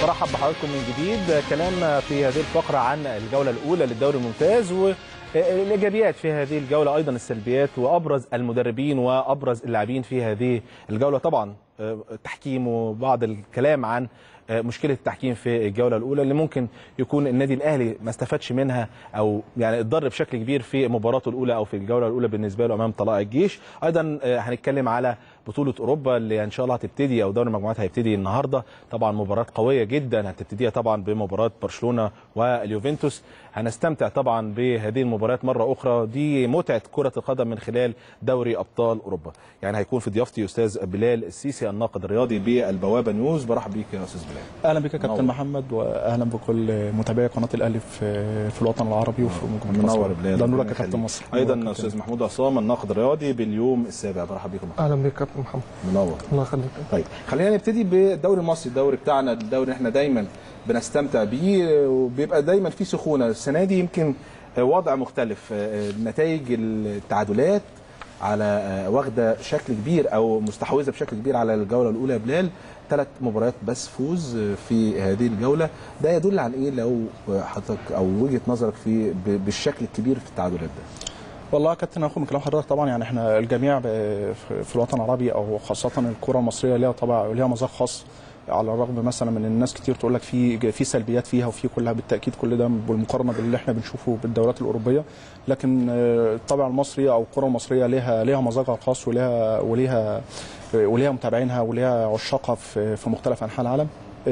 برحب بحضراتكم من جديد كلام في هذه الفقرة عن الجولة الأولى للدوري الممتاز والإيجابيات في هذه الجولة أيضا السلبيات وأبرز المدربين وأبرز اللاعبين في هذه الجولة طبعا التحكيم وبعض الكلام عن مشكله التحكيم في الجوله الاولى اللي ممكن يكون النادي الاهلي ما استفادش منها او يعني اتضر بشكل كبير في مباراته الاولى او في الجوله الاولى بالنسبه له امام طلائع الجيش ايضا هنتكلم على بطوله اوروبا اللي ان شاء الله هتبتدي او دوري المجموعات هيبتدي النهارده طبعا مباراه قويه جدا هتبتديها طبعا بمباراه برشلونه واليوفنتوس هنستمتع طبعا بهذه المباريات مره اخرى دي متعه كره القدم من خلال دوري ابطال اوروبا يعني هيكون في ضيافتي استاذ بلال السيسي الناقد الرياضي بالبوابه نيوز برحب بيك يا استاذ بلال اهلا بك يا كابتن محمد واهلا بكل متابعي قناه الاهلي في في الوطن العربي وفي منور بلال ده نورك يا كابتن مصر ايضا استاذ محمود عصام الناقد الرياضي باليوم السابع برحب بيكم اهلا بك كابتن محمد منور الله يخليك طيب خلينا نبتدي بالدوري المصري الدوري بتاعنا الدوري اللي احنا دايما بنستمتع بيه وبيبقى دايما فيه سخونه السنه دي يمكن وضع مختلف نتائج التعادلات على واخده شكل كبير او مستحوذه بشكل كبير على الجوله الاولى يا بلال ثلاث مباريات بس فوز في هذه الجوله ده يدل عن ايه لو حضرتك او وجهه نظرك في بالشكل الكبير في التعادلات ده والله يا كابتن اخو من كلام حضرتك طبعا يعني احنا الجميع في الوطن العربي او خاصه الكره المصريه ليها طبع ليها مذاق خاص على الرغم مثلا من الناس كتير تقول لك في في سلبيات فيها وفي كلها بالتاكيد كل ده بالمقارنه باللي احنا بنشوفه بالدورات الاوروبيه لكن الطابع المصري او الكره المصريه ليها ليها مذاقها الخاص وليها وليها وليها متابعينها وليها عشاقها في في مختلف انحاء العالم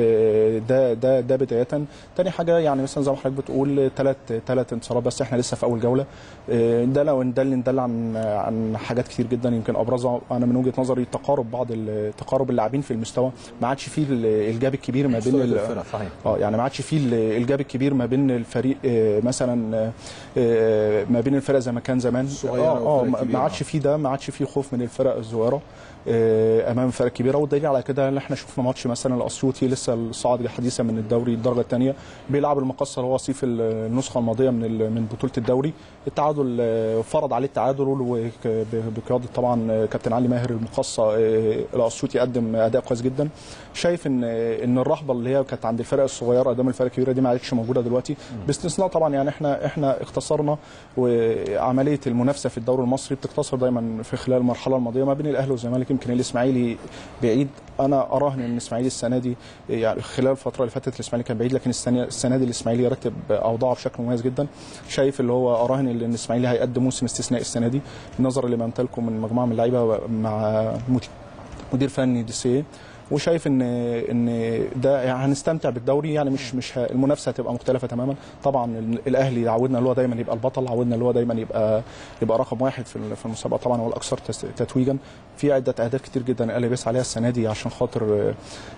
ده ده ده بدايه تاني حاجه يعني مثلا زي ما حضرتك بتقول ثلاث ثلاث انتصارات بس احنا لسه في اول جوله ده لو ده اللي ندل عن عن حاجات كتير جدا يمكن ابرزها انا من وجهه نظري تقارب بعض تقارب اللاعبين في المستوى ما عادش فيه الجاب الكبير ما بين الفرق صحيح اه يعني ما عادش فيه الجاب الكبير ما بين الفريق مثلا ما بين الفرق زي ما كان زمان اه اه ما عادش فيه ده ما عادش فيه خوف من الفرق الصغيره امام فرق كبيره والدليل على كده ان احنا شفنا ماتش مثلا الاسيوطي لسه صاعد حديثا من الدوري الدرجه الثانيه بيلعب المقصه اللي هو وصيف النسخه الماضيه من من بطوله الدوري التعادل فرض عليه التعادل بقياده طبعا كابتن علي ماهر المقصه الاسيوطي قدم اداء كويس جدا شايف ان ان الرهبه اللي هي كانت عند الفرق الصغيره قدام الفرق الكبيره دي ما عادش موجوده دلوقتي باستثناء طبعا يعني احنا احنا اختصرنا وعمليه المنافسه في الدوري المصري بتقتصر دايما في خلال المرحله الماضيه ما بين الاهلي والزمالك يمكن الاسماعيلي بعيد انا اراهن ان الاسماعيلي السنه دي يعني خلال الفتره اللي فاتت الاسماعيلي كان بعيد لكن السنه السنه دي الاسماعيلي يرتب اوضاعه بشكل مميز جدا شايف اللي هو اراهن ان الاسماعيلي هيقدم موسم استثنائي السنه دي نظرا لما امتلكه من مجموعه من اللعيبه مع مدير فني دي سي وشايف ان ان ده يعني هنستمتع بالدوري يعني مش مش المنافسه هتبقى مختلفه تماما طبعا الاهلي عودنا اللي هو دايما يبقى البطل عودنا اللي هو دايما يبقى يبقى رقم واحد في في المسابقه طبعا هو الاكثر تتويجا في عده اهداف كتير جدا الاهلي بيسعى عليها السنه دي عشان خاطر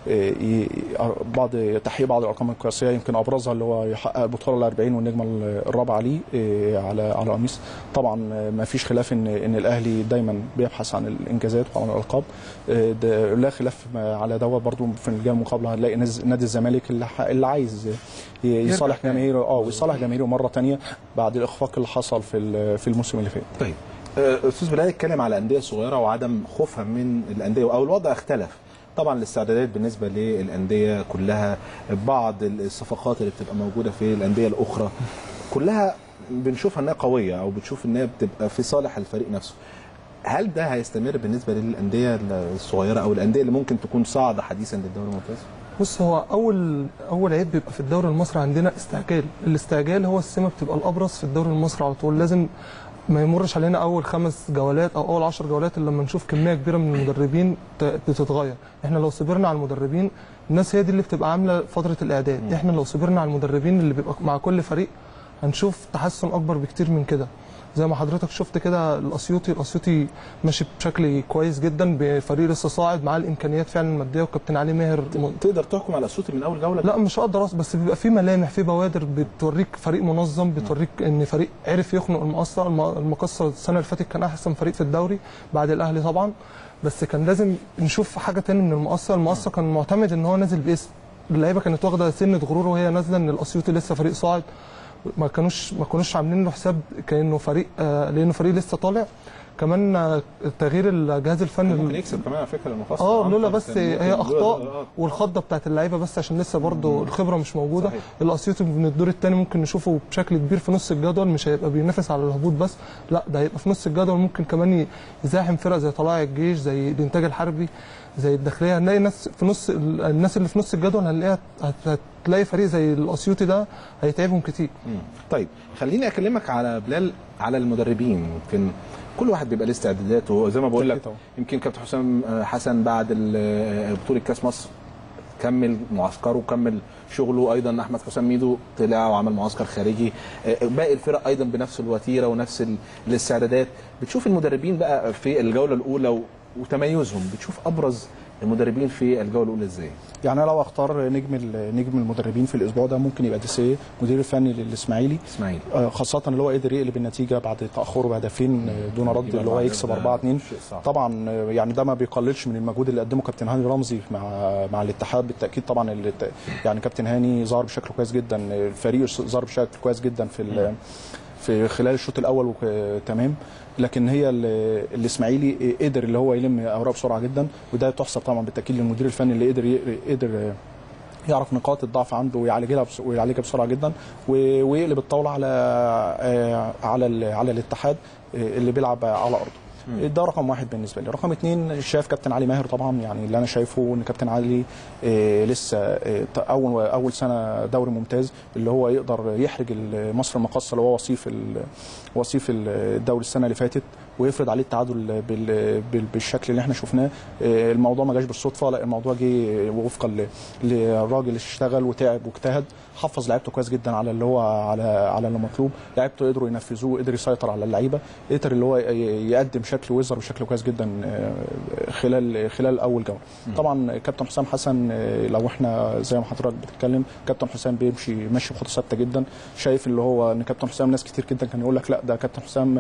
بعض تحقيق بعض الارقام القياسيه يمكن ابرزها اللي هو يحقق البطوله ال 40 والنجمه الرابعه ليه على على قميص طبعا ما فيش خلاف ان ان الاهلي دايما بيبحث عن الانجازات وعن الالقاب لا خلاف على دوت برضو في الجهه المقابله هنلاقي نادي الزمالك اللي, اللي عايز يصالح جماهيره اه ويصالح جماهيره مره ثانيه بعد الاخفاق اللي حصل في في الموسم اللي فات. طيب استاذ بلال اتكلم على الانديه الصغيره وعدم خوفها من الانديه او الوضع اختلف. طبعا الاستعدادات بالنسبه للانديه كلها بعض الصفقات اللي بتبقى موجوده في الانديه الاخرى كلها بنشوفها انها قويه او بتشوف انها بتبقى في صالح الفريق نفسه. هل ده هيستمر بالنسبه للانديه الصغيره او الانديه اللي ممكن تكون صاعده حديثا للدوري الممتاز؟ بص هو اول اول عيب بيبقى في الدوري المصري عندنا استعجال، الاستعجال هو السمه بتبقى الابرز في الدوري المصري على طول لازم ما يمرش علينا اول خمس جولات او اول 10 جولات الا لما نشوف كميه كبيره من المدربين بتتغير، احنا لو صبرنا على المدربين الناس هي دي اللي بتبقى عامله فتره الاعداد، م. احنا لو صبرنا على المدربين اللي بيبقى مع كل فريق هنشوف تحسن اكبر بكتير من كده. زي ما حضرتك شفت كده الاسيوطي الاسيوطي ماشي بشكل كويس جدا بفريق لسه صاعد معاه الامكانيات فعلا الماديه وكابتن علي ماهر تقدر تحكم على الاسيوطي من اول جوله لا مش هقدر بس بيبقى في ملامح في بوادر بتوريك فريق منظم بتوريك ان فريق عرف يخنق المقصه المقصه السنه اللي فاتت كان احسن فريق في الدوري بعد الاهلي طبعا بس كان لازم نشوف حاجه تاني من المقصه المقصه كان معتمد ان هو نازل باسم اللعيبه كانت واخده سنه غرور وهي نازله ان الاسيوطي لسه فريق صاعد ما كانوش ما كانوش عاملين له حساب كانه فريق آه لانه فريق لسه طالع كمان تغيير الجهاز الفني ممكن يكسب كمان على فكره المفصل اه لولا بس هي اخطاء والخضه بتاعت اللعيبه بس عشان لسه برضه الخبره مش موجوده صحيح. الاسيوطي من الدور الثاني ممكن نشوفه بشكل كبير في نص الجدول مش هيبقى بينافس على الهبوط بس لا ده هيبقى في نص الجدول ممكن كمان يزاحم فرق زي طلائع الجيش زي الانتاج الحربي زي الداخليه هنلاقي ناس في نص الناس اللي في نص الجدول هنلاقيها هتلاقي فريق زي الاسيوطي ده هيتعبهم كتير طيب خليني اكلمك على بلال على المدربين يمكن كل واحد بيبقى له استعداداته زي ما بقول لك يمكن كابتن حسام حسن بعد بطوله كاس مصر كمل معسكره وكمل شغله ايضا احمد حسام ميدو طلع وعمل معسكر خارجي باقي الفرق ايضا بنفس الوتيره ونفس الاستعدادات بتشوف المدربين بقى في الجوله الاولى وتميزهم بتشوف ابرز المدربين في الجوله الاولى ازاي؟ يعني لو اختار نجم نجم المدربين في الاسبوع ده ممكن يبقى ديسيه مدير الفني للاسماعيلي اسماعيلي خاصه اللي هو قدر يقلب النتيجه بعد تاخره بهدفين دون رد اللي هو يكسب 4 2 طبعا يعني ده ما بيقللش من المجهود اللي قدمه كابتن هاني رمزي مع مع الاتحاد بالتاكيد طبعا يعني كابتن هاني ظهر بشكل كويس جدا الفريق ظهر بشكل كويس جدا في في خلال الشوط الاول تمام لكن هي الاسماعيلي قدر اللي هو يلم اوراق بسرعه جدا وده تحسب طبعا بالتاكيد للمدير الفني اللي قدر قدر يعرف نقاط الضعف عنده ويعالجها ويعالجها بسرعه جدا ويقلب الطاوله على على على الاتحاد اللي بيلعب على ارضه ده رقم واحد بالنسبه لي رقم اثنين شايف كابتن علي ماهر طبعا يعني اللي انا شايفه ان كابتن علي آه لسه آه اول اول سنه دوري ممتاز اللي هو يقدر يحرج مصر المقاصه اللي هو وصيف وصيف الدوري السنه اللي فاتت ويفرض عليه التعادل بالشكل اللي احنا شفناه آه الموضوع ما جاش بالصدفه لا الموضوع جه وفقا للراجل اللي اشتغل وتعب واجتهد حفظ لعيبته كويس جدا على اللي هو على على اللي مطلوب لعيبته قدروا ينفذوه قدر يسيطر على اللعيبه قدر اللي هو يقدم شكل ويظهر بشكل كويس جدا خلال خلال اول جوله طبعا كابتن حسام حسن لو احنا زي ما حضرتك بتتكلم كابتن حسام بيمشي ماشي بخطى ثابته جدا شايف اللي هو ان كابتن حسام ناس كتير جدا كان يقول لك لا ده كابتن حسام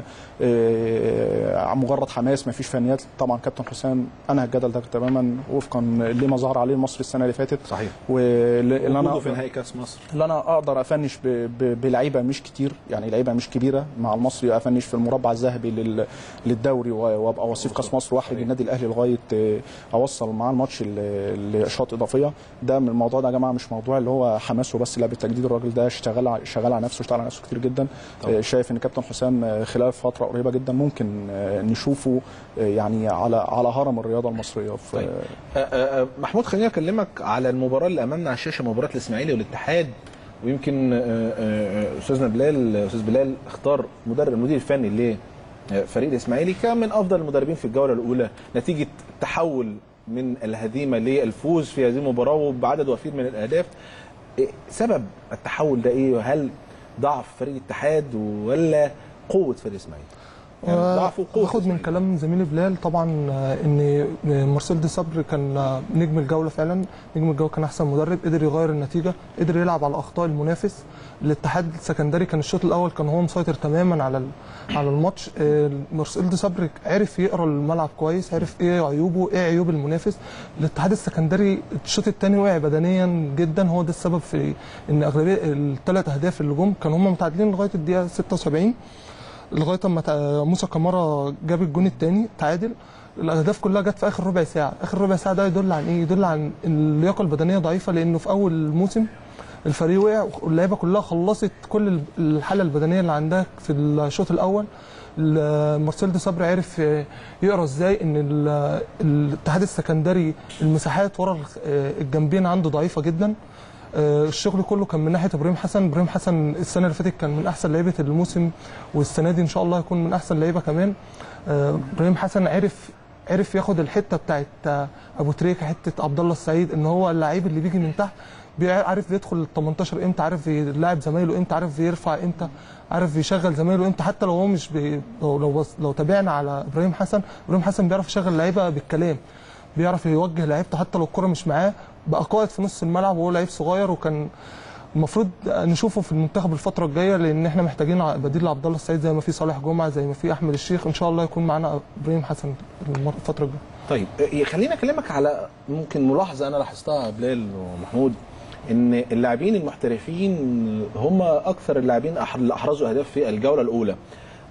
مجرد حماس ما فيش فنيات طبعا كابتن حسام انهى الجدل ده تماما وفقا لما ظهر عليه مصر السنه اللي فاتت صحيح واللي انا في نهائي كاس مصر اللي انا اقدر افنش بلعيبه مش كتير يعني لعيبه مش كبيره مع المصري افنش في المربع الذهبي للدوري وابقى وصيف كاس مصر واحرج النادي الاهلي لغايه اوصل معاه الماتش لاشواط اضافيه ده من الموضوع ده يا جماعه مش موضوع اللي هو حماسه بس لا بالتجديد الراجل ده اشتغل شغال على نفسه اشتغل على نفسه كتير جدا طبعا. شايف ان كابتن حسام خلال فتره قريبه جدا ممكن نشوفه يعني على على هرم الرياضه المصريه في طيب. محمود خليني اكلمك على المباراه اللي امامنا على الشاشه مباراه الاسماعيلي والاتحاد ويمكن استاذنا بلال استاذ بلال اختار مدرب المدير الفني لفريق الاسماعيلي كان من افضل المدربين في الجوله الاولى نتيجه التحول من الهزيمه للفوز في هذه المباراه وبعدد وفير من الاهداف سبب التحول ده ايه هل ضعف فريق الاتحاد ولا قوه فريق الاسماعيلي يعني ضعف وقوه اخد من كلام زميلي بلال طبعا ان مارسيل دي صبر كان نجم الجوله فعلا نجم الجوله كان احسن مدرب قدر يغير النتيجه قدر يلعب على اخطاء المنافس الاتحاد السكندري كان الشوط الاول كان هو مسيطر تماما على على الماتش مارسيل دي صبر عرف يقرا الملعب كويس عرف ايه عيوبه ايه عيوب المنافس الاتحاد السكندري الشوط الثاني وقع بدنيا جدا هو ده السبب في ان اغلبيه الثلاث اهداف اللي جم كانوا هم متعادلين لغايه الدقيقه 76 لغايه اما موسى كمارا جاب الجون الثاني تعادل الاهداف كلها جت في اخر ربع ساعه اخر ربع ساعه ده يدل عن ايه يدل عن اللياقه البدنيه ضعيفه لانه في اول الموسم الفريق وقع واللعيبه كلها خلصت كل الحاله البدنيه اللي عندها في الشوط الاول مارسيل دي صبري عرف يقرا ازاي ان الاتحاد السكندري المساحات ورا الجنبين عنده ضعيفه جدا الشغل كله كان من ناحيه ابراهيم حسن ابراهيم حسن السنه اللي فاتت كان من احسن لعيبه الموسم والسنه دي ان شاء الله هيكون من احسن لعيبه كمان ابراهيم حسن عرف عرف ياخد الحته بتاعت ابو تريكه حته عبد الله السعيد ان هو اللعيب اللي بيجي من تحت عارف يدخل ال 18 امتى عارف يلاعب زمايله امتى عارف يرفع امتى عارف يشغل زمايله امتى حتى لو هو مش بي لو لو, لو تابعنا على ابراهيم حسن ابراهيم حسن بيعرف يشغل لعيبه بالكلام بيعرف يوجه لعيبته حتى لو الكره مش معاه بقى قائد في نص الملعب وهو لعيب صغير وكان المفروض نشوفه في المنتخب الفتره الجايه لان احنا محتاجين بديل لعبد الله السعيد زي ما في صالح جمعه زي ما في احمد الشيخ ان شاء الله يكون معانا ابراهيم حسن الفتره الجايه طيب خليني اكلمك على ممكن ملاحظه انا لاحظتها بلال ومحمود ان اللاعبين المحترفين هم اكثر اللاعبين اللي احرزوا اهداف في الجوله الاولى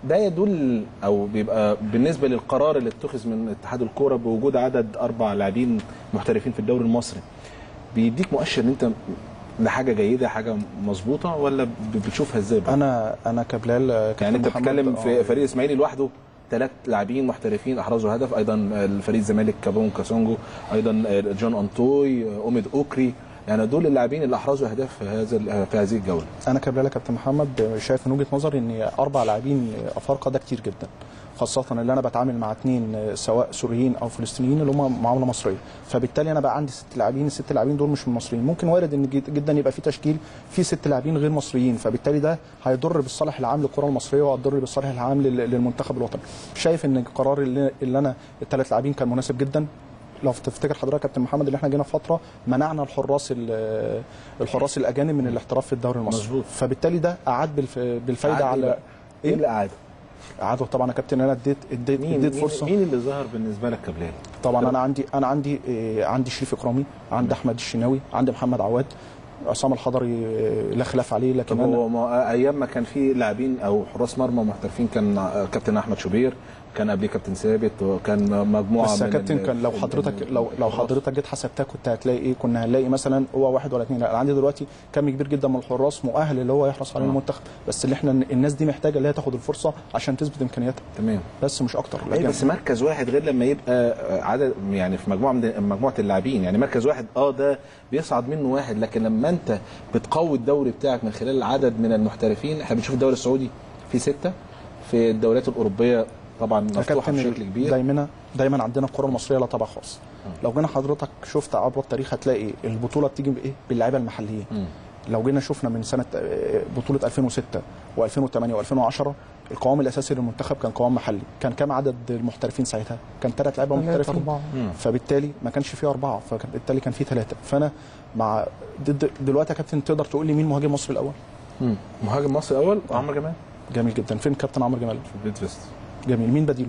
ده يدل او بيبقى بالنسبه للقرار اللي اتخذ من اتحاد الكوره بوجود عدد اربع لاعبين محترفين في الدوري المصري بيديك مؤشر ان انت ده حاجه جيده حاجه مظبوطه ولا بتشوفها ازاي بقى؟ انا انا كبلال يعني انت محمد، بتتكلم آه، في فريق الاسماعيلي لوحده ثلاث لاعبين محترفين احرزوا هدف ايضا الفريق الزمالك كابون كاسونجو ايضا جون انطوي اوميد اوكري يعني دول اللاعبين اللي احرزوا اهداف في هذا في هذه الجوله انا كبلال يا كابتن محمد شايف من وجهه نظري ان اربع لاعبين افارقه ده كتير جدا خاصة اللي انا بتعامل مع اثنين سواء سوريين او فلسطينيين اللي هم معاملة مصرية، فبالتالي انا بقى عندي ست لاعبين، الست لاعبين دول مش من مصريين، ممكن وارد ان جد- جدا يبقى في تشكيل فيه ست لاعبين غير مصريين، فبالتالي ده هيضر بالصالح العام للكرة المصرية وهيضر بالصالح العام لل- للمنتخب الوطني. شايف ان القرار اللي, اللي انا الثلاث لاعبين كان مناسب جدا لو تفتكر حضرتك يا كابتن محمد اللي احنا جينا في فتره منعنا الحراس ال- الحراس الاجانب من الاحتراف في الدوري المصري مظبوط. فبالتالي ده اعاد بالف- بالفايده عاد إيه على بقى؟ ايه اللي قعد؟ اعاده طبعا يا كابتن انا اديت اديت مين اديت مين, فرصه مين اللي ظهر بالنسبه لك كبلال؟ طبعا انا عندي انا عندي إيه، عندي شريف اكرامي عندي احمد الشناوي عندي محمد عواد عصام الحضري إيه، لا خلاف عليه لكن طب انا هو ما ايام ما كان في لاعبين او حراس مرمى محترفين كان آه، كابتن احمد شوبير كان قبليه كابتن ثابت وكان مجموعه بس يا من كابتن ال- كان لو ال- حضرتك ال- لو لو الحراس. حضرتك جيت حسبتها كنت هتلاقي ايه كنا هنلاقي مثلا هو واحد ولا اثنين لا انا عندي دلوقتي كم كبير جدا من الحراس مؤهل اللي هو يحرص عليه آه. المنتخب بس اللي احنا الناس دي محتاجه اللي هي تاخد الفرصه عشان تثبت امكانياتها تمام بس مش اكتر اي لكن بس مركز واحد غير لما يبقى عدد يعني في مجموعه من مجموعه اللاعبين يعني مركز واحد اه ده بيصعد منه واحد لكن لما انت بتقوي الدوري بتاعك من خلال عدد من المحترفين احنا بنشوف الدوري السعودي في سته في الدوريات الاوروبيه طبعا يا مفتوحه كابتن بشكل كبير دايما دايما عندنا الكره المصريه لها طابع خاص لو جينا حضرتك شفت عبر التاريخ هتلاقي البطوله بتيجي بايه باللعيبه المحليين مم. لو جينا شفنا من سنه آه، بطوله 2006 و2008 و2010 القوام الاساسي للمنتخب كان قوام محلي كان كام عدد المحترفين ساعتها كان ثلاث لعيبه ثلاثة محترفين أربعة مم. فبالتالي ما كانش فيه اربعه فبالتالي كان فيه ثلاثه فانا مع ضد دلوقتي يا كابتن تقدر تقول لي مين مهاجم مصر الاول مم. مهاجم مصر الاول عمرو جمال جميل جدا فين كابتن عمرو جمال في بيت فيست جميل مين بديله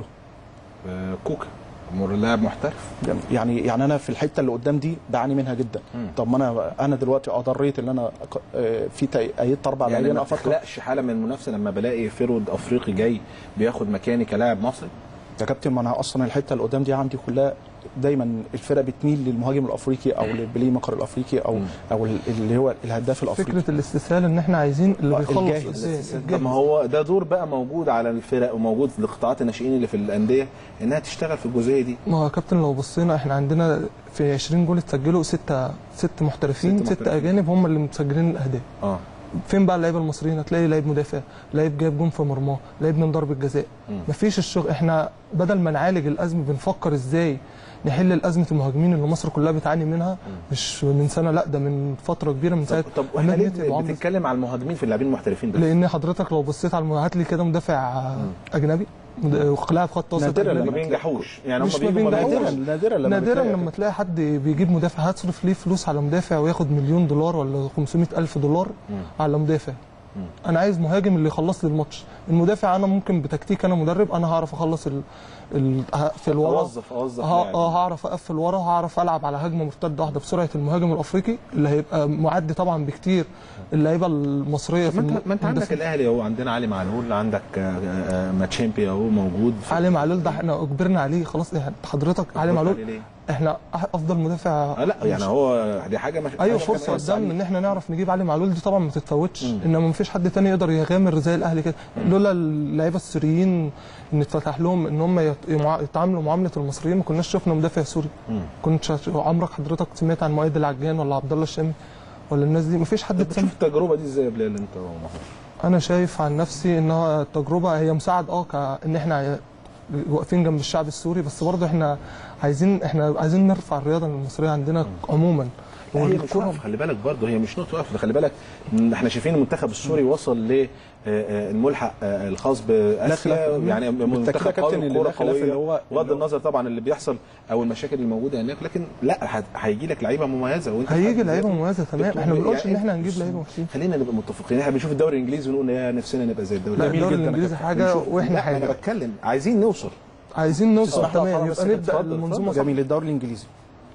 آه، كوكا مر لاعب محترف جميل. يعني يعني انا في الحته اللي قدام دي بعاني منها جدا مم. طب ما انا انا دلوقتي اضريت ان انا أق- آه، في تأي- ايدت اربع يعني لاعبين ما افكر تخلقش حاله من المنافسه لما بلاقي فرود افريقي جاي بياخد مكاني كلاعب مصري يا كابتن ما انا اصلا الحته اللي قدام دي عندي كلها دايما الفرق بتميل للمهاجم الافريقي او للبلاي ميكر الافريقي او مم. او ال- اللي هو الهداف الافريقي فكره الاستسهال ان احنا عايزين اللي آه، بيخلص الجاهز. قدام طب ما هو ده دور بقى موجود على الفرق وموجود لقطاعات الناشئين اللي في الانديه انها تشتغل في الجزئيه دي ما هو يا كابتن لو بصينا احنا عندنا في 20 جول اتسجلوا ستة ست محترفين ست ست, محترفين. اجانب هم اللي مسجلين الاهداف اه فين بقى اللعيبه المصريين هتلاقي لعيب مدافع لعيب جايب جون في مرماه لعيب من ضربه جزاء مم. مفيش الشغل احنا بدل ما نعالج الازمه بنفكر ازاي نحل الازمه المهاجمين اللي مصر كلها بتعاني منها مش من سنه لا ده من فتره كبيره من طب, ساعه طب واحنا عماد ليه متعب وعمرو بتتكلم على المهاجمين في اللاعبين المحترفين بس لان حضرتك لو بصيت على الم- هات لي كده مدافع اجنبي مد- لاعب خط وسط نادرا أجنبي. ما بينجحوش يعني هم مش ما بيجوا بينجحوش. مراكز. نادرا نادرا لما نادرا بتلاقي- لما تلاقي حد بيجيب مدافع هتصرف ليه فلوس على مدافع وياخد مليون دولار ولا 500 الف دولار مم. على مدافع مم. انا عايز مهاجم اللي يخلص لي الماتش المدافع انا ممكن بتكتيك انا مدرب انا هعرف اخلص ال... ال... ه- في الورا اوظف اوظف ها- لاعب. اه هعرف اقفل ورا هعرف العب على هجمه مرتده واحده بسرعه المهاجم الافريقي اللي هيبقى معدي طبعا بكتير اللعيبه المصريه طب ما انت الم- ما انت عندك المدافع. الاهلي اهو عندنا علي معلول عندك آه، آه، ماتشيمبي اهو موجود في- علي معلول ده احنا اجبرنا عليه خلاص إحنا- حضرتك علي معلول ليه؟ احنا افضل مدافع آه لا يعني هو دي حاجه مش ايوه حاجة فرصه كان قدامنا ان احنا نعرف نجيب علي معلول دي طبعا ما تتفوتش مم. انما ما فيش حد تاني يقدر يغامر زي الاهلي كده لولا اللعيبه السوريين ان اتفتح لهم ان هم يت- يمع- يتعاملوا معامله المصريين ما كناش شفنا مدافع سوري مم. كنت شا- عمرك حضرتك سمعت عن مؤيد العجان ولا عبد الله الشامي ولا الناس دي ما فيش حد طب اتسمع بتشوف التجربه دي ازاي يا بلال انت ومحمد؟ انا شايف عن نفسي انها تجربه هي مساعد اه كان احنا واقفين جنب الشعب السوري بس برضه احنا عايزين احنا عايزين نرفع الرياضه المصريه عندنا عموما هي مش والكرة- واقفه خلي بالك برضه هي مش نقطه واقفه خلي بالك إن احنا شايفين المنتخب السوري وصل للملحق الخاص باسيا خلاف. يعني بالتأكيد منتخب يا كابتن قوي اللي وكوره لا خلاف قويه اللي هو- بغض النظر طبعا اللي بيحصل او المشاكل اللي موجوده هناك لكن لا هت- هيجي لك لعيبه مميزه وانت هيجي حد لعيبه ذاتك مميزه تمام بتقول احنا ما بنقولش ان يعني احنا هنجيب بص، لعيبه وحشين خلينا نبقى متفقين احنا بنشوف الدوري الانجليزي ونقول يا نفسنا نبقى زي الدوري لا جميل الدوري جدا يا الانجليزي كابتن. حاجه بنشوف- واحنا لا، انا حاجه بتكلم عايزين نوصل عايزين نوصل تسمح لي تمام أقطعك بس يبقى كده؟ نبدا اتفضل، المنظومه اتفضل. صح جميل الدوري الانجليزي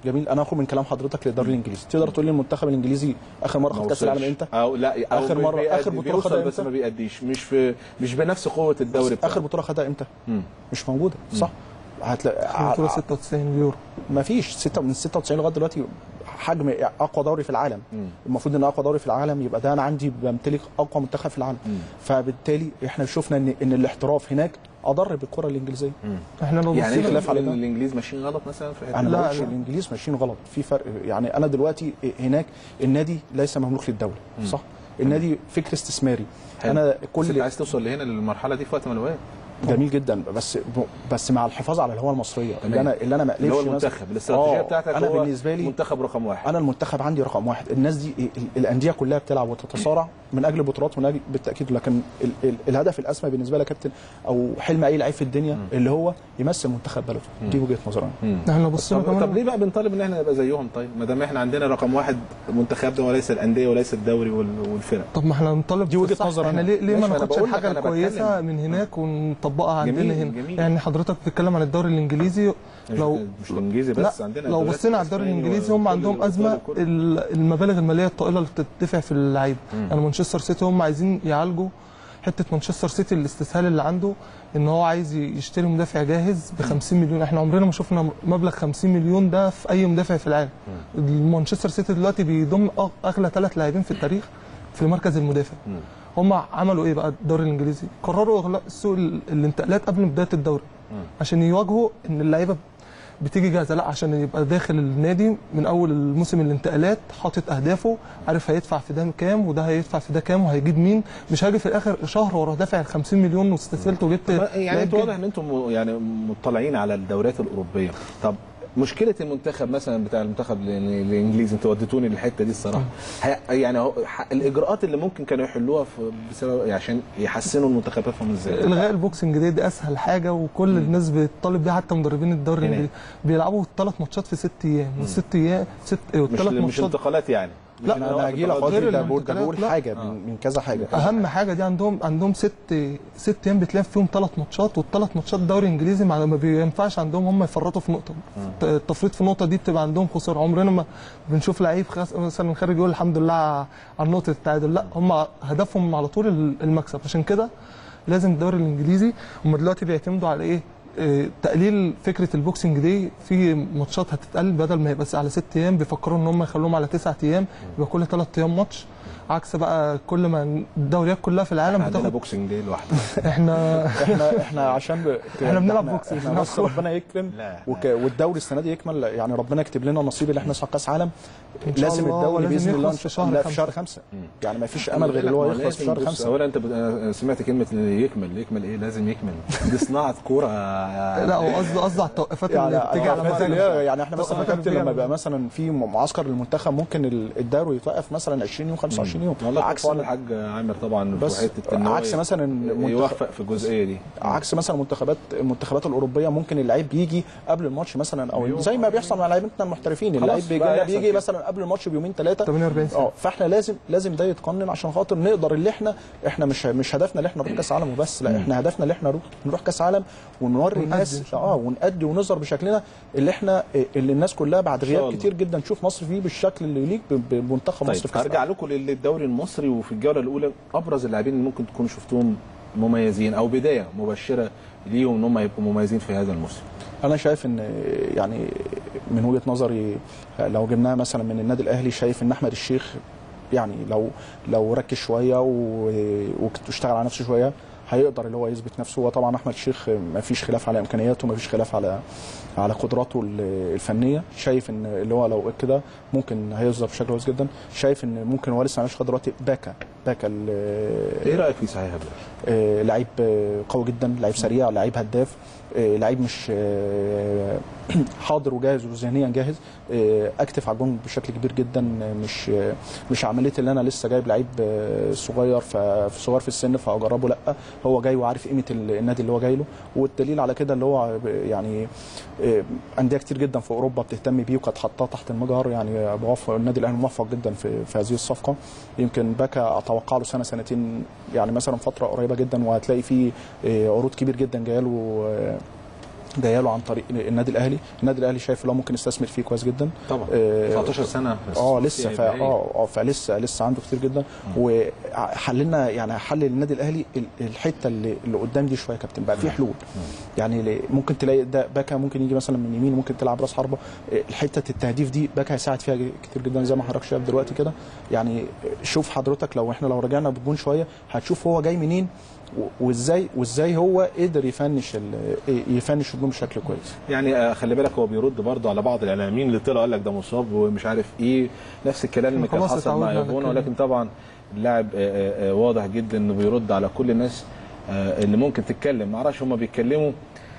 جميل انا هاخد من كلام حضرتك للدوري الانجليزي تقدر تقول لي المنتخب الانجليزي اخر مره خد كاس العالم امتى او لا أو آخر مرة- بيأدي- آخر بطولة بيوصل خدها بس إمتى؟ ما بيأديش مش في مش بنفس قوه الدوري بتاعه اخر بطوله خدها امتى مم. مش موجوده صح هتلاقي بطوله 96 يورو ما فيش ستة من 96 لغايه دلوقتي حجم اقوى دوري في العالم مم. المفروض ان اقوى دوري في العالم يبقى ده انا عندي بمتلك اقوى منتخب في العالم مم. فبالتالي احنا شفنا ان ان الاحتراف هناك اضر بالكره الانجليزيه احنا لو يعني بصينا خلاف خلاف على على ده. الانجليز ماشيين غلط مثلا في انا حته ما لا، بقولش لا. الانجليز ماشيين غلط في فرق يعني انا دلوقتي هناك النادي ليس مملوك للدوله صح النادي فكر استثماري حلو. انا بس انت كل عايز توصل لهنا للمرحله دي في وقت من الاوقات جميل جدا بس بس مع الحفاظ على الهويه المصريه اللي تمام. انا اللي انا ما اللي هو اقلبش مثلاً- المنتخب الاستراتيجيه آه، بتاعتك انا هو بالنسبه لي منتخب رقم واحد انا المنتخب عندي رقم واحد الناس دي ال- الانديه كلها بتلعب وتتصارع من اجل بطولات ومن اجل بالتاكيد لكن ال ال الهدف الاسمى بالنسبه لي يا كابتن او حلم اي لعيب في الدنيا اللي هو يمثل منتخب بلده دي وجهه نظري أنا. احنا لو بصينا طب, طب كمان ليه بقى بنطالب ان احنا نبقى زيهم طيب ما دام احنا عندنا رقم واحد منتخبنا وليس الانديه وليس الدوري وال- والفرق طب ما احنا نطالب دي وجهة بالصح. نظر احنا أنا. ليه ليه ما ماشي، أنا ناخدش بقول لك الحاجه أنا الكويسه بتكلم. من هناك ونطبقها عندنا جميل، هنا جميل. يعني حضرتك بتتكلم عن الدوري الانجليزي مش, لو مش الانجليزي بس لا عندنا لو الدوريات بصينا على الدوري الإسباني الانجليزي هم وكل عندهم الدوري ازمه كله. ال- المبالغ الماليه الطائله اللي بتدفع في اللعيبه يعني مانشستر سيتي هم عايزين يعالجوا حته مانشستر سيتي الاستسهال اللي عنده ان هو عايز يشتري مدافع جاهز ب 50 مليون احنا عمرنا ما شفنا مبلغ 50 مليون ده في اي مدافع في العالم مانشستر سيتي دلوقتي بيضم أغ- اغلى ثلاث لاعبين في التاريخ في مركز المدافع هم عملوا ايه بقى الدوري الانجليزي قرروا اغلاق سوق ال- الانتقالات قبل بدايه الدوري عشان يواجهوا ان اللعيبه بتيجي جاهزه لا عشان يبقى داخل النادي من اول الموسم الانتقالات حاطط اهدافه عارف هيدفع في ده كام وده هيدفع في ده كام وهيجيب مين مش هاجي في الاخر شهر ورا دافع ال 50 مليون واستسهلت وجبت يعني لعيب انتوا جاهز. واضح ان انتم م- يعني مطلعين على الدوريات الاوروبيه طب مشكله المنتخب مثلا بتاع المنتخب ال- الانجليزي انتوا وديتوني للحته دي الصراحه هي- يعني هو ح- الاجراءات اللي ممكن كانوا يحلوها في بسبب عشان يحسنوا المنتخباتهم ازاي الغاء البوكسنج دي, دي اسهل حاجه وكل الناس بتطالب بيها حتى مدربين الدوري يعني الانجليزي بيلعبوا ثلاث ماتشات في ست ايام والست ايام ست مش والثلاث مش ماتشات انتقالات يعني مش لا، إن انا هو انا هجي لك انتقالات. غير أقول- ده بقول ده الانتقالات، بقول لا. حاجه من, من كذا حاجه اهم حاجه دي عندهم عندهم ست ست ايام بتلعب فيهم ثلاث ماتشات والثلاث ماتشات دوري انجليزي ما ما بينفعش عندهم هم يفرطوا في نقطه التفريط في النقطه دي بتبقى عندهم خساره عمرنا ما بنشوف لعيب خاص مثلا خارج يقول الحمد لله على نقطه التعادل لا هم هدفهم على طول المكسب عشان كده لازم الدوري الانجليزي هم دلوقتي بيعتمدوا على ايه آه، تقليل فكره البوكسنج دي في ماتشات هتتقل بدل ما يبقى على ست ايام بيفكروا ان هم يخلوهم على تسعة ايام يبقى كل ثلاث ايام ماتش عكس بقى كل ما الدوريات كلها في العالم احنا عندنا بتاخد بوكسنج دي لوحده احنا احنا احنا عشان ب... إحنا بنلعب إحنا- بوكس، مش احنا بنلعب بس كورة. ربنا يكرم لا، وك... والدوري السنه دي يكمل يعني ربنا يكتب لنا نصيب اللي احنا نصعد كاس عالم إن شاء لازم الله، الدوري ولازم باذن الله يخلص في شهر لا، في خمسة. شهر خمسة يعني ما فيش امل غير اللي هو يخلص في شهر بص، خمسة اولا انت بت- أنا سمعت كلمه يكمل يكمل ايه لازم يكمل دي صناعه كوره لا هو قصده قصده على التوقفات يعني اللي بتيجي على الأوقات اللي مزاجك هي- يعني احنا مثلا توقفات كابتن اللي لما فيها- بيبقى مثلا في معسكر للمنتخب ممكن ال- الدوري يتوقف مثلا 20 يوم 25 يوم والله عكس عكس الحاج عامر طبعا بس في حته إن هو عكس مثلا منتخب- يوفق في الجزئيه دي عكس مثلا المنتخبات المنتخبات الاوروبيه ممكن اللعيب بيجي قبل الماتش مثلا او زي ما بيحصل مع لعيبتنا المحترفين اللعيب خلاص بيجي بقى لنا يحصل بيجي كده. مثلا قبل الماتش بيومين ثلاثه 48 ساعة. اه فاحنا لازم لازم ده يتقنن عشان خاطر نقدر اللي احنا احنا مش مش هدفنا اللي احنا نروح كاس عالم وبس لا احنا هدفنا اللي احنا نروح نروح كاس عالم ونوري ونأدي الناس إن شاء الله. اه ونأدي ونظهر بشكلنا اللي احنا اللي الناس كلها بعد إن شاء غياب الله. كتير جدا تشوف مصر فيه بالشكل اللي يليق ب- بمنتخب مصر طيب في كاس هرجع لكم للدوري المصري وفي الجوله الاولى ابرز اللاعبين اللي ممكن تكونوا شفتوهم مميزين او بدايه مبشره ليهم ان هم يبقوا مميزين في هذا الموسم انا شايف ان يعني من وجهه نظري لو جبناها مثلا من النادي الاهلي شايف ان احمد الشيخ يعني لو لو ركز شويه و- واشتغل على نفسه شويه هيقدر اللي هو يثبت نفسه وطبعا احمد الشيخ ما فيش خلاف على امكانياته ما فيش خلاف على على قدراته ال- الفنيه شايف ان اللي هو لو كده ممكن هيظهر بشكل كويس جدا شايف ان ممكن هو لسه ما عندوش خبرات دلوقتي باكا باكا ال- ايه رايك فيه صحيح يا بلال؟ آه، لعيب آه، قوي جدا لعيب سريع لعيب هداف آه، لعيب مش آه، حاضر وجاهز وذهنيا جاهز آه، اكتف على الجون بشكل كبير جدا آه، مش آه، مش عمليه اللي انا لسه جايب لعيب آه، صغير ف- صغير في السن فاجربه لا هو جاي وعارف قيمه ال- النادي اللي هو جاي له والدليل على كده اللي هو يعني آه، انديه كتير جدا في اوروبا بتهتم بيه وكانت حاطاه تحت المجهر يعني موفق النادي الاهلي موفق جدا في في هذه الصفقه يمكن باكا اتوقع له سنه سنتين يعني مثلا فتره قريبه جدا وهتلاقي فيه آه، عروض كبير جدا جايه له آه، جايه له عن طريق النادي الاهلي النادي الاهلي شايف اللي هو ممكن يستثمر فيه كويس جدا طبعا آه، 19 سنه اه لسه يعني فا هي- اه اه فلسه لسه عنده كتير جدا وحللنا يعني حل النادي الاهلي ال- الحته اللي, اللي قدام دي شويه يا كابتن بقى في حلول يعني ل- ممكن تلاقي ده باكا ممكن يجي مثلا من يمين ممكن تلعب راس حربه آه، حته التهديف دي باكا هيساعد فيها كتير جدا زي ما حضرتك شايف دلوقتي كده يعني شوف حضرتك لو احنا لو رجعنا بالجون شويه هتشوف هو جاي منين و- وازاي وازاي هو قدر يفنش ال- يفنش الجون بشكل كويس يعني آه، خلي بالك هو بيرد برضه على بعض الاعلاميين اللي طلعوا قال لك ده مصاب ومش عارف ايه نفس الكلام اللي كان خلاص حصل اتعودنا مع على ايفونا كده. ولكن طبعا اللاعب آه، آه، آه، واضح جدا انه بيرد على كل الناس آه، اللي ممكن تتكلم معرفش هم بيتكلموا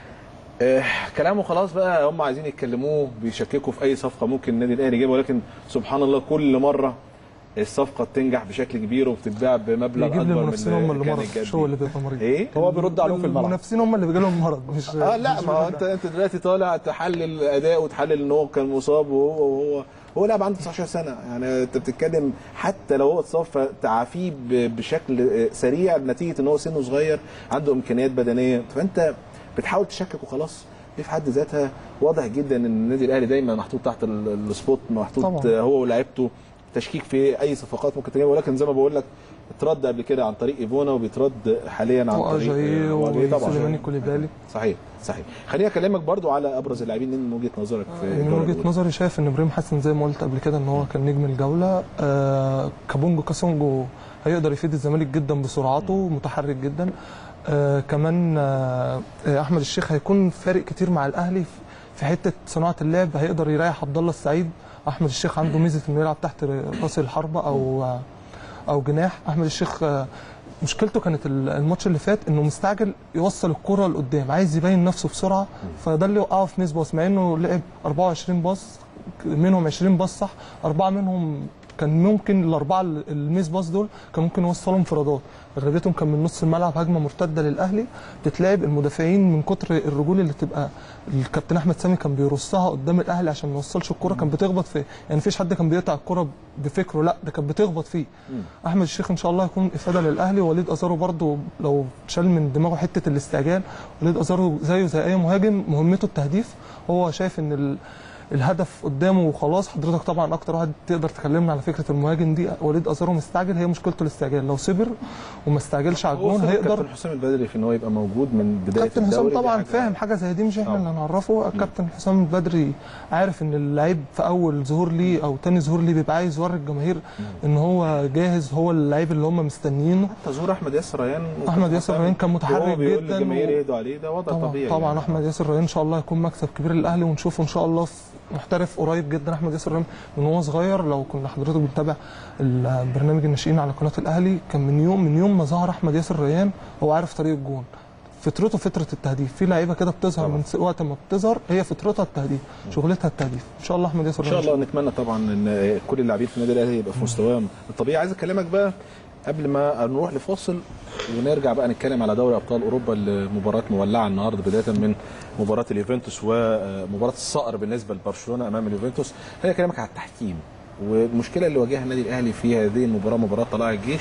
آه، كلامه خلاص بقى هم عايزين يتكلموه بيشككوا في اي صفقه ممكن النادي الاهلي يجيبها ولكن سبحان الله كل مره الصفقه بتنجح بشكل كبير وبتتباع بمبلغ بيجيب اكبر من للمنافسين هم اللي كان مرض الجدي. مش هو اللي بيبقى مريض ايه هو بيرد عليهم في الملعب المنافسين هم اللي بيجي لهم مرض مش اه لا مش ما هو بيجي- انت انت دلوقتي طالع تحلل اداء وتحلل ان هو كان مصاب وهو وهو هو لاعب عنده 19 سنه يعني انت بتتكلم حتى لو هو اتصاب فتعافيه ب- بشكل سريع نتيجه ان هو سنه صغير عنده امكانيات بدنيه فانت بتحاول تشكك وخلاص دي في حد ذاتها واضح جدا ان النادي الاهلي دايما محطوط تحت ال- السبوت محطوط طبعا. هو ولاعيبته تشكيك في اي صفقات ممكن تجيبها ولكن زي ما بقول لك اترد قبل كده عن طريق ايفونا وبيترد حاليا عن طريق واجاي آه، وأجاي طبعا وسليماني كوليبالي صحيح صحيح خليني اكلمك برضو على ابرز اللاعبين من وجهه نظرك في من الجولة وجهه الأولى. نظري شايف ان ابراهيم حسن زي ما قلت قبل كده ان هو كان نجم الجوله آه كابونجو كاسونجو هيقدر يفيد الزمالك جدا بسرعته متحرك جدا آه كمان آه آه، احمد الشيخ هيكون فارق كتير مع الاهلي في- في حته صناعه اللعب هيقدر يريح عبد الله السعيد احمد الشيخ عنده ميزه انه يلعب تحت راس الحربه او آه او جناح احمد الشيخ آه، مشكلته كانت ال- الماتش اللي فات انه مستعجل يوصل الكره لقدام عايز يبين نفسه بسرعه فده اللي وقعه في ميس باص مع انه لعب 24 باص منهم 20 باص صح اربعه منهم كان ممكن الاربعه ال- الميس باص دول كان ممكن يوصلوا انفرادات اغلبيتهم كان من نص الملعب هجمه مرتده للاهلي بتتلعب المدافعين من كتر الرجول اللي تبقى الكابتن احمد سامي كان بيرصها قدام الاهلي عشان ما يوصلش الكره كان بتخبط فيه يعني مفيش حد كان بيقطع الكره بفكره لا ده كانت بتخبط فيه احمد الشيخ ان شاء الله هيكون افاده للاهلي ووليد ازارو برضو لو شال من دماغه حته الاستعجال وليد ازارو زيه زي اي مهاجم مهمته التهديف هو شايف ان ال... الهدف قدامه وخلاص حضرتك طبعا اكتر واحد تقدر تكلمنا على فكره المهاجم دي وليد ازارو مستعجل هي مشكلته الاستعجال لو صبر وما استعجلش على هو الجون فاهم هيقدر كابتن حسام البدري في ان هو يبقى موجود من بدايه كابتن الدوري حسام دي طبعا حاجة- فاهم حاجه زي دي مش احنا آه. اللي هنعرفه الكابتن حسام البدري عارف ان اللعيب في اول ظهور ليه او تاني ظهور ليه بيبقى عايز يوري الجماهير ان هو جاهز هو اللعيب اللي هم مستنيينه حتى ظهور احمد ياسر ريان احمد ياسر ريان كان متحرك وهو بيقول جدا للجماهير و- يهدوا عليه ده وضع طبعا طبيعي طبعا يعني. احمد ياسر ريان ان شاء الله هيكون مكسب كبير للاهلي ونشوفه ان شاء الله في محترف قريب جدا احمد ياسر ريان من وهو صغير لو كنا حضرتك بنتابع البرنامج الناشئين على قناه الاهلي كان من يوم من يوم ما ظهر احمد ياسر ريان هو عارف طريق الجون فطرته فطره التهديف في لعيبه كده بتظهر طبعا. من س- وقت ما بتظهر هي فطرتها التهديف شغلتها التهديف ان شاء الله احمد ياسر ان شاء ريان الله نتمنى طبعا ان كل اللاعبين في النادي الاهلي يبقى في مستواهم الطبيعي عايز اكلمك بقى قبل ما نروح لفاصل ونرجع بقى نتكلم على دوري ابطال اوروبا المباراه مولعه النهارده بدايه من مباراه اليوفنتوس ومباراه الصقر بالنسبه لبرشلونه امام اليوفنتوس خليني اكلمك على التحكيم والمشكله اللي واجهها النادي الاهلي في هذه المباراه مباراه طلائع الجيش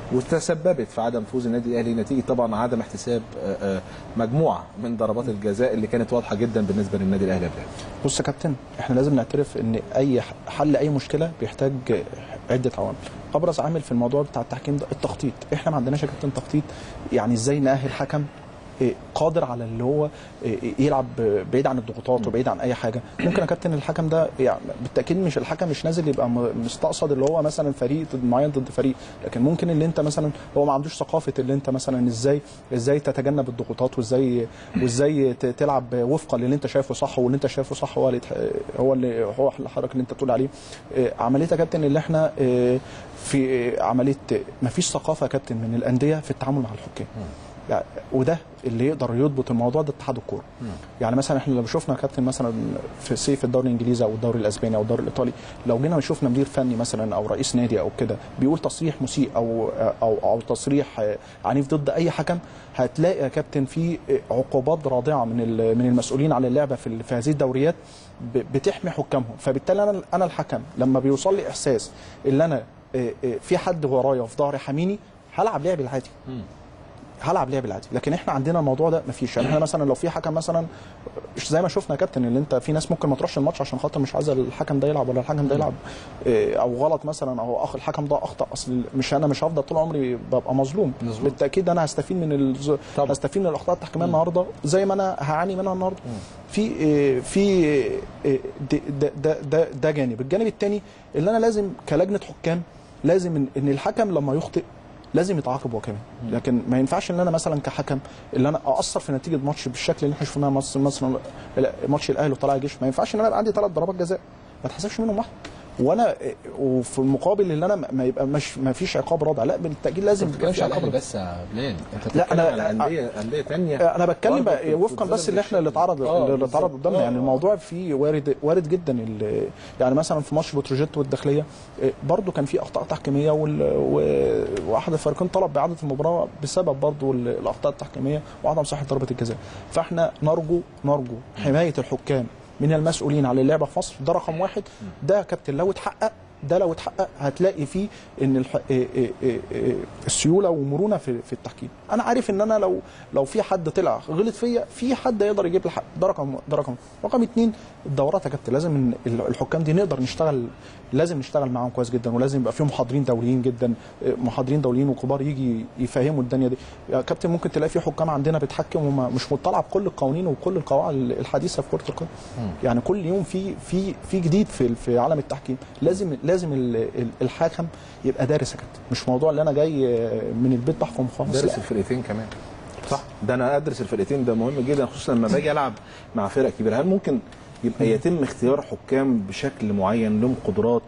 وتسببت في عدم فوز النادي الاهلي نتيجه طبعا عدم احتساب آه، آه، مجموعه من ضربات الجزاء اللي كانت واضحه جدا بالنسبه للنادي الاهلي قبلها بص يا كابتن احنا لازم نعترف ان اي ح- حل اي مشكله بيحتاج عده عوامل ابرز عامل في الموضوع بتاع التحكيم ده التخطيط احنا ما عندناش يا كابتن تخطيط يعني ازاي نأهل حكم إيه، قادر على اللي هو إيه، يلعب بعيد عن الضغوطات وبعيد عن اي حاجه ممكن يا كابتن الحكم ده يعني بالتاكيد مش الحكم مش نازل يبقى م- مستقصد اللي هو مثلا فريق ضد معين ضد فريق لكن ممكن اللي انت مثلا هو ما عندوش ثقافه اللي انت مثلا ازاي ازاي تتجنب الضغوطات وازاي وازاي ت- تلعب وفقا للي انت شايفه صح واللي انت شايفه صح هو اللي يتح- هو اللي هو الحركه اللي انت بتقول عليه إيه، عمليه يا كابتن اللي احنا إيه، في إيه، عمليه ما فيش ثقافه يا كابتن من الانديه في التعامل مع الحكام يعني وده اللي يقدر يضبط الموضوع ده اتحاد الكوره يعني مثلا احنا لو شفنا يا كابتن مثلا في سيف الدوري الانجليزي او الدوري الاسباني او الدوري الايطالي لو جينا شفنا مدير فني مثلا او رئيس نادي او كده بيقول تصريح مسيء او او او تصريح آه، عنيف ضد اي حكم هتلاقي يا كابتن في عقوبات رادعه من ال- من المسؤولين على اللعبه في ال- في هذه الدوريات ب- بتحمي حكامهم فبالتالي انا انا الحكم لما بيوصل لي احساس ان انا آه، آه، في حد ورايا في ظهري حاميني هلعب لعبي العادي هلعب لعب العادي لكن احنا عندنا الموضوع ده مفيش يعني احنا مثلا لو في حكم مثلا زي ما شفنا يا كابتن اللي انت في ناس ممكن ما تروحش الماتش عشان خاطر مش عايزه الحكم ده يلعب ولا الحكم ده يلعب إيه، او غلط مثلا او اخ الحكم ده اخطا اصل مش انا مش هفضل طول عمري ببقى مظلوم مظبوط. بالتاكيد انا هستفيد من الز... طبعا. هستفيد من الاخطاء التحكيميه النهارده زي ما انا هعاني منها النهارده في إيه، في إيه، ده ده ده, ده, ده جانب الجانب الثاني اللي انا لازم كلجنه حكام لازم ان, إن الحكم لما يخطئ لازم يتعاقب هو كمان لكن ما ينفعش ان انا مثلا كحكم اللي انا اثر في نتيجه ماتش بالشكل اللي احنا شفناه مصر مثلا لا، ماتش الاهلي وطلع الجيش ما ينفعش ان انا يبقى عندي ثلاث ضربات جزاء ما تحسبش منهم واحده وانا وفي المقابل اللي انا ما يبقى مش ما فيش عقاب رادع لا بالتاكيد لازم ما يبقى بتتكلمش في على عقاب الاهلي رادع. بس يا بلال انت لا، بتتكلم أنا- على انديه انديه ثانيه انا بتكلم برضه بقى وفقا بتتظلم بس اللي احنا اللي بالشكل. اتعرض آه، اللي اتعرض بالظبط. قدامنا آه، يعني آه. الموضوع فيه وارد وارد جدا ال- يعني مثلا في ماتش بتروجيت والداخليه إيه، برضو كان في اخطاء تحكيميه وال- و- واحد الفريقين طلب باعاده المباراه بسبب برضو ال- الاخطاء التحكيميه وعدم صحه ضربه الجزاء فاحنا نرجو نرجو حمايه الحكام من المسؤولين على اللعبه في مصر ده رقم واحد ده يا كابتن لو اتحقق ده لو اتحقق هتلاقي فيه ان الح... إيه إيه إيه إيه السيوله ومرونه في في التحكيم انا عارف ان انا لو لو في حد طلع غلط فيا في حد يقدر يجيب الحق ده رقم ده رقم رقم اتنين الدورات يا كابتن لازم إن الحكام دي نقدر نشتغل لازم نشتغل معاهم كويس جدا ولازم يبقى فيهم محاضرين دوليين جدا إيه، محاضرين دوليين وكبار يجي يفهموا الدنيا دي يا كابتن ممكن تلاقي في حكام عندنا بتحكم ومش مطلعه بكل القوانين وكل القواعد الحديثه في كره القدم يعني كل يوم في في في جديد في في عالم التحكيم لازم لازم ال- ال- الحاكم يبقى دارس يا كابتن مش موضوع اللي انا جاي من البيت بحكم خالص دارس لا. الفرقتين كمان صح ده انا ادرس الفرقتين ده مهم جدا خصوصا لما باجي العب مع فرق كبيره هل ممكن يبقى يتم اختيار حكام بشكل معين لهم قدرات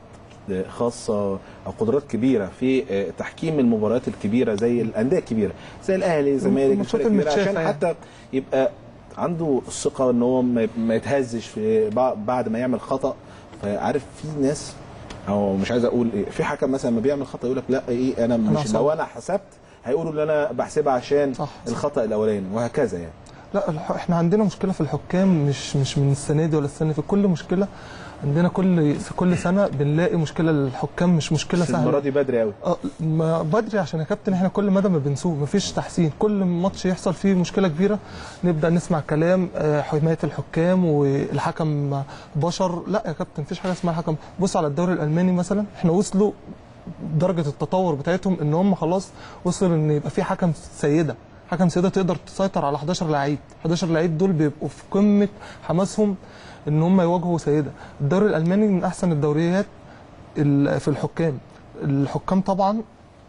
خاصه او قدرات كبيره في آه، تحكيم المباريات الكبيره زي الانديه الكبيره زي الاهلي الزمالك الماتشات الفرق الكبيره المتشافة عشان يعني. حتى يبقى عنده الثقه ان هو ما ما يتهزش في بع- بعد ما يعمل خطا فعارف في ناس او مش عايز اقول ايه في حكم مثلا لما بيعمل خطا يقول لك لا ايه انا مش صح. لو انا حسبت هيقولوا ان انا بحسبها عشان صح، صح. الخطا الاولاني وهكذا يعني لا الح- احنا عندنا مشكله في الحكام مش مش من السنه دي ولا السنه في كل مشكله عندنا كل في كل سنه بنلاقي مشكله للحكام مش مشكله بس المره سهله دي بدري قوي اه ما بدري عشان يا كابتن احنا كل مدى ما بنسوق مفيش تحسين كل ماتش يحصل فيه مشكله كبيره نبدا نسمع كلام آه، حمايه الحكام والحكم بشر لا يا كابتن مفيش حاجه اسمها الحكم بص على الدوري الالماني مثلا احنا وصلوا درجه التطور بتاعتهم ان هم خلاص وصلوا ان يبقى في حكم سيده حكم سيده تقدر تسيطر على 11 لعيب 11 لعيب دول بيبقوا في قمه حماسهم ان هم يواجهوا سيده الدوري الالماني من احسن الدوريات ال- في الحكام الحكام طبعا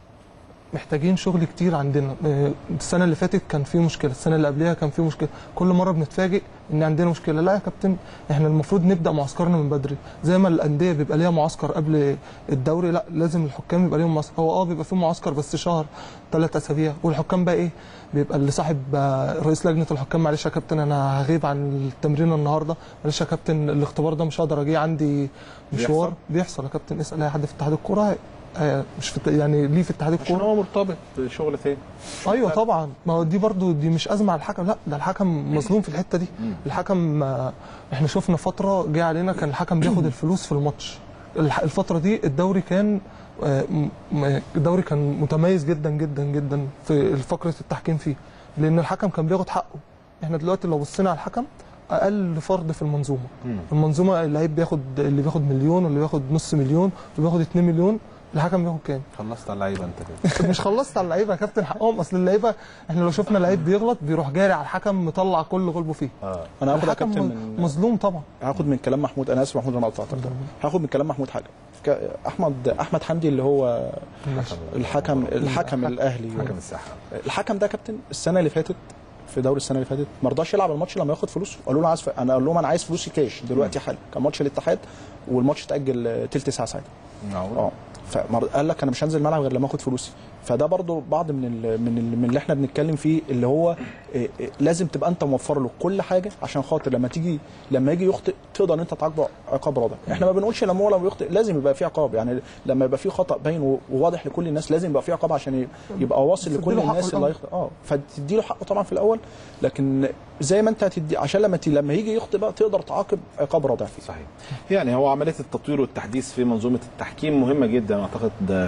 محتاجين شغل كتير عندنا آه، السنه اللي فاتت كان في مشكله السنه اللي قبلها كان في مشكله كل مره بنتفاجئ ان عندنا مشكله لا يا كابتن احنا المفروض نبدا معسكرنا من بدري زي ما الانديه بيبقى ليها معسكر قبل الدوري لا لازم الحكام يبقى ليهم معسكر هو اه بيبقى في معسكر بس شهر ثلاث اسابيع والحكام بقى ايه بيبقى اللي صاحب آه، رئيس لجنه الحكام معلش يا كابتن انا هغيب عن التمرين النهارده معلش يا كابتن الاختبار ده مش هقدر اجي عندي مشوار بيحصل؟ بيحصل يا كابتن اسال اي حد في اتحاد الكوره آه، مش في الت- يعني ليه في اتحاد عشان الكوره هو مرتبط بشغل تاني ايوه طبعا ما هو دي برضو دي مش ازمه على الحكم لا ده الحكم مظلوم في الحته دي الحكم آه، احنا شفنا فتره جه علينا كان الحكم بياخد الفلوس في الماتش الح- الفتره دي الدوري كان آه، م- م- الدوري كان متميز جدا جدا جدا في فقره التحكيم فيه لان الحكم كان بياخد حقه احنا دلوقتي لو بصينا على الحكم اقل فرد في المنظومه المنظومه اللعيب بياخد اللي بياخد مليون واللي بياخد نص مليون واللي بياخد 2 مليون الحكم بياخد كام خلصت على اللعيبه انت كده مش خلصت على اللعيبه يا كابتن حقهم اصل اللعيبه احنا لو شفنا لعيب بيغلط بيروح جاري على الحكم مطلع كل غلبه فيه اه انا هاخد يا الحكم كابتن م- من مظلوم طبعا هاخد من كلام محمود انا اسف محمود انا قطعتك هاخد من كلام محمود حاجه ك- احمد احمد حمدي اللي هو ماشي. الحكم الحكم الاهلي حكم الساحه الحكم ده يا كابتن السنه اللي فاتت في دوري السنه اللي فاتت ما رضاش يلعب الماتش لما ياخد فلوسه قالوا له عايز ف... انا قال لهم انا عايز فلوسي كاش دلوقتي حالا كان ماتش الاتحاد والماتش اتاجل آه، تلت ساعه ساعتها معقول اه فقال لك انا مش هنزل الملعب غير لما اخد فلوسي فده برضو بعض من ال من ال من اللي احنا بنتكلم فيه اللي هو إيه إيه لازم تبقى انت موفر له كل حاجه عشان خاطر لما تيجي لما يجي يخطئ تقدر ان انت تعاقبه عقاب رادع احنا ما بنقولش لما هو لما يخطئ لازم يبقى في عقاب يعني لما يبقى في خطا باين و- وواضح لكل الناس لازم يبقى في عقاب عشان ي- يبقى واصل لكل تديله حقه الناس اللي الأول. هيخطئ اه فتدي له حقه طبعا في الاول لكن زي ما انت هتدي عشان لما ت- لما يجي يخطئ بقى تقدر تعاقب عقاب رادع فيه صحيح يعني هو عمليه التطوير والتحديث في منظومه التحكيم مهمه جدا اعتقد ده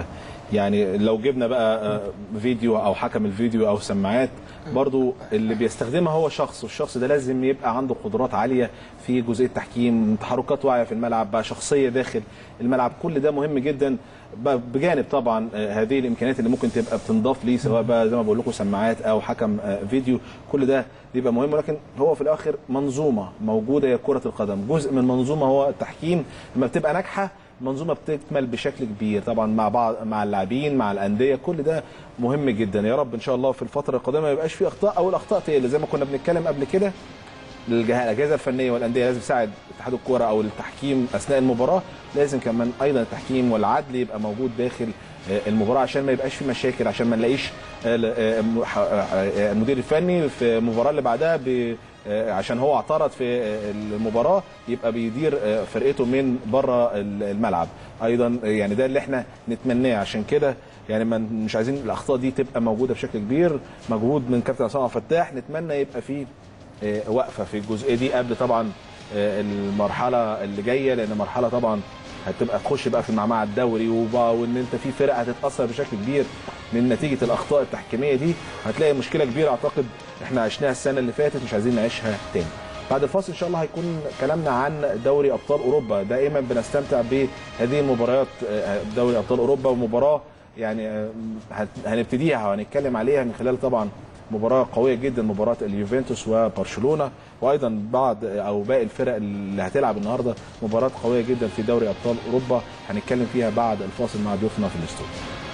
يعني لو جبنا بقى آه، فيديو او حكم الفيديو او سماعات برضو اللي بيستخدمها هو شخص والشخص ده لازم يبقى عنده قدرات عاليه في جزئيه التحكيم تحركات واعيه في الملعب بقى شخصيه داخل الملعب كل ده مهم جدا ب- بجانب طبعا آه، هذه الامكانيات اللي ممكن تبقى بتنضاف ليه سواء بقى زي ما بقول لكم سماعات او حكم آه، فيديو كل ده بيبقى مهم ولكن هو في الاخر منظومه موجوده هي كره القدم جزء من منظومه هو التحكيم لما بتبقى ناجحه المنظومه بتكمل بشكل كبير طبعا مع بعض مع اللاعبين مع الانديه كل ده مهم جدا يا رب ان شاء الله في الفتره القادمه ما يبقاش في اخطاء او الاخطاء تقل زي ما كنا بنتكلم قبل كده الجهاز الاجهزه الفنيه والانديه لازم تساعد اتحاد الكوره او التحكيم اثناء المباراه لازم كمان ايضا التحكيم والعدل يبقى موجود داخل آه، المباراه عشان ما يبقاش في مشاكل عشان ما نلاقيش آه، آه، م- ح- آه، المدير الفني في المباراه اللي بعدها ب- آه، عشان هو اعترض في آه، المباراه يبقى بيدير آه، فرقته من بره الملعب ايضا آه، يعني ده اللي احنا نتمناه عشان كده يعني ما مش عايزين الاخطاء دي تبقى موجوده بشكل كبير مجهود من كابتن عصام عبد الفتاح نتمنى يبقى فيه آه، واقفه في الجزئيه دي قبل طبعا آه، المرحله اللي جايه لان مرحله طبعا هتبقى تخش بقى في المعمعة الدوري وبقى وان انت في فرق هتتاثر بشكل كبير من نتيجه الاخطاء التحكيميه دي هتلاقي مشكله كبيره اعتقد احنا عشناها السنه اللي فاتت مش عايزين نعيشها تاني بعد الفاصل ان شاء الله هيكون كلامنا عن دوري ابطال اوروبا دائما بنستمتع بهذه المباريات آه، دوري ابطال اوروبا ومباراه يعني آه، هت- هنبتديها وهنتكلم عليها من خلال طبعا مباراه قويه جدا مباراه اليوفنتوس وبرشلونه وايضا بعض او باقي الفرق اللي هتلعب النهارده مباراه قويه جدا في دوري ابطال اوروبا هنتكلم فيها بعد الفاصل مع ضيوفنا في الاستوديو